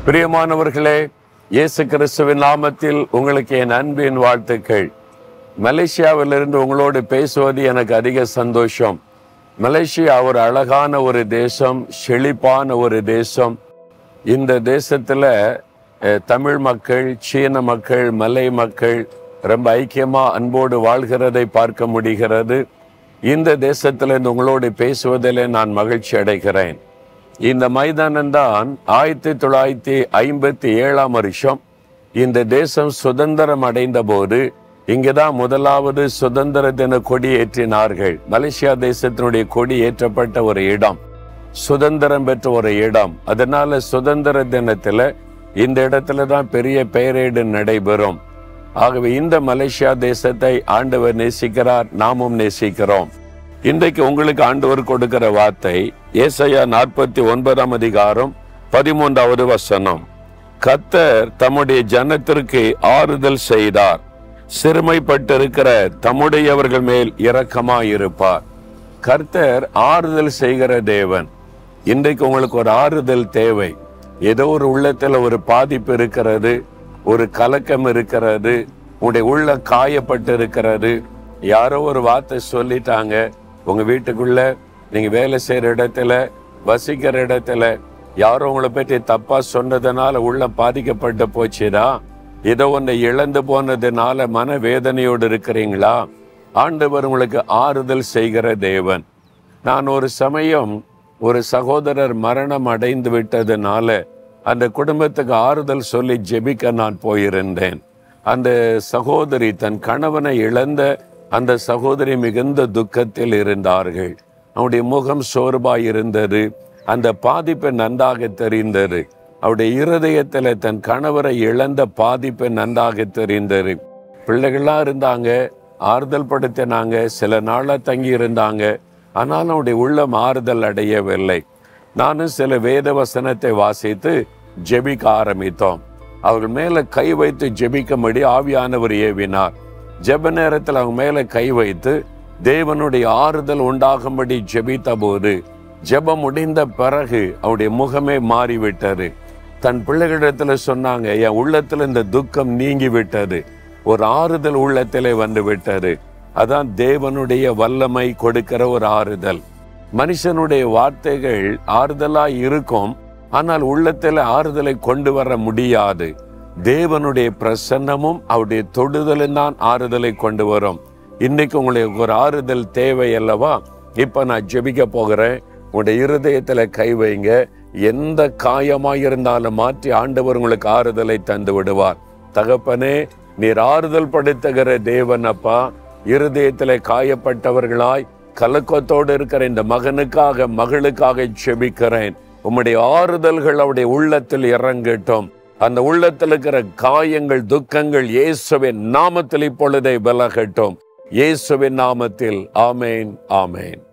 பிரியமானவர்களே இயேசு கிறிஸ்துவின் நாமத்தில் உங்களுக்கு என் அன்பின் வாழ்த்துக்கள் மலேசியாவிலிருந்து உங்களோடு பேசுவது எனக்கு அதிக சந்தோஷம் மலேசியா ஒரு அழகான ஒரு தேசம் செழிப்பான ஒரு தேசம் இந்த தேசத்துல அஹ், தமிழ் மக்கள் சீன மக்கள் மலை மக்கள் ரொம்ப ஐக்கியமா அன்போடு வாழ்கிறதை பார்க்க முடிகிறது இந்த தேசத்துல இருந்து உங்களோடு பேசுவதிலே நான் மகிழ்ச்சி அடைகிறேன் இந்த மைதானம் தான் ஆயிரத்தி தொள்ளாயிரத்தி ஐம்பத்தி ஏழாம் வருஷம் இந்த தேசம் சுதந்திரம் அடைந்த போது இங்கதான் முதலாவது சுதந்திர தின கொடி ஏற்றினார்கள் மலேசியா தேசத்தினுடைய கொடி ஏற்றப்பட்ட ஒரு இடம் சுதந்திரம் பெற்ற ஒரு இடம் அதனால சுதந்திர தினத்துல இந்த இடத்துல தான் பெரிய பெயரேடு நடைபெறும் ஆகவே இந்த மலேசியா தேசத்தை ஆண்டவர் நேசிக்கிறார் நாமும் நேசிக்கிறோம் இன்றைக்கு உங்களுக்கு ஆண்டவர் கொடுக்கிற வார்த்தை ஏசாயா நாற்பத்தி ஒன்பதாம் அதிகாரம் பதிமூன்றாவது வசனம் கத்தர் தம்முடைய ஜனத்திற்கு ஆறுதல் செய்தார் சிறுமைப்பட்டிருக்கிற தம்முடையவர்கள் மேல் இரக்கமாயிருப்பார் கர்த்தர் ஆறுதல் செய்கிற தேவன் இன்றைக்கு உங்களுக்கு ஒரு ஆறுதல் தேவை ஏதோ ஒரு உள்ளத்துல ஒரு பாதிப்பு இருக்கிறது ஒரு கலக்கம் இருக்கிறது உங்களுடைய உள்ள காயப்பட்டு இருக்கிறது யாரோ ஒரு வார்த்தை சொல்லிட்டாங்க உங்க வீட்டுக்குள்ள நீங்க வேலை செய்யற இடத்துல வசிக்கிற இடத்துல யாரோ உங்களை பற்றி தப்பா சொன்னதுனால உள்ள பாதிக்கப்பட்டு போச்சுதா ஏதோ ஒன்றை இழந்து போனதுனால மன வேதனையோடு இருக்கிறீங்களா ஆண்டவர் உங்களுக்கு ஆறுதல் செய்கிற தேவன் நான் ஒரு சமயம் ஒரு சகோதரர் மரணம் அடைந்து விட்டதுனால அந்த குடும்பத்துக்கு ஆறுதல் சொல்லி ஜெபிக்க நான் போயிருந்தேன் அந்த சகோதரி தன் கணவனை இழந்த அந்த சகோதரி மிகுந்த துக்கத்தில் இருந்தார்கள் அவருடைய முகம் சோர்வாய் இருந்தது அந்த பாதிப்பு நன்றாக தெரிந்தது அவருடைய இருதயத்துல தன் கணவரை இழந்த பாதிப்பு நன்றாக தெரிந்தது பிள்ளைகளா இருந்தாங்க ஆறுதல் படுத்தினாங்க சில நாளா தங்கி இருந்தாங்க ஆனாலும் அவருடைய உள்ளம் ஆறுதல் அடையவில்லை நானும் சில வேத வசனத்தை வாசித்து ஜெபிக்க ஆரம்பித்தோம் அவர்கள் மேல கை வைத்து ஜெபிக்கும்படி ஆவியானவர் ஏவினார் ஜெப நேரத்தில் அவங்க மேல கை வைத்து தேவனுடைய ஆறுதல் உண்டாகும்படி ஜெபித்த போது ஜெபம் முடிந்த பிறகு அவருடைய முகமே மாறிவிட்டது தன் பிள்ளைகளிடத்துல சொன்னாங்க என் உள்ளத்துல இந்த துக்கம் நீங்கி விட்டது ஒரு ஆறுதல் உள்ளத்திலே வந்து விட்டது அதான் தேவனுடைய வல்லமை கொடுக்கிற ஒரு ஆறுதல் மனுஷனுடைய வார்த்தைகள் ஆறுதலா இருக்கும் ஆனால் உள்ளத்துல ஆறுதலை கொண்டு வர முடியாது தேவனுடைய பிரசன்னமும் அவருடைய தொடுதலும் தான் ஆறுதலை கொண்டு வரும் இன்னைக்கு உங்களுக்கு ஒரு ஆறுதல் தேவை அல்லவா இப்ப நான் ஜெபிக்க போகிறேன் உங்களுடைய இருதயத்துல கை வைங்க எந்த காயமாய் இருந்தாலும் மாற்றி ஆண்டவர் உங்களுக்கு ஆறுதலை தந்து விடுவார் தகப்பனே நீர் ஆறுதல் படுத்துகிற தேவன் அப்பா இருதயத்திலே காயப்பட்டவர்களாய் கலக்கத்தோடு இருக்கிற இந்த மகனுக்காக மகளுக்காக செபிக்கிறேன் உம்முடைய ஆறுதல்கள் அவருடைய உள்ளத்தில் இறங்கட்டும் அந்த உள்ளத்தில் இருக்கிற காயங்கள் துக்கங்கள் இயேசுவின் நாமத்தில் இப்பொழுதே விலகட்டும் இயேசுவின் நாமத்தில் ஆமேன் ஆமேன்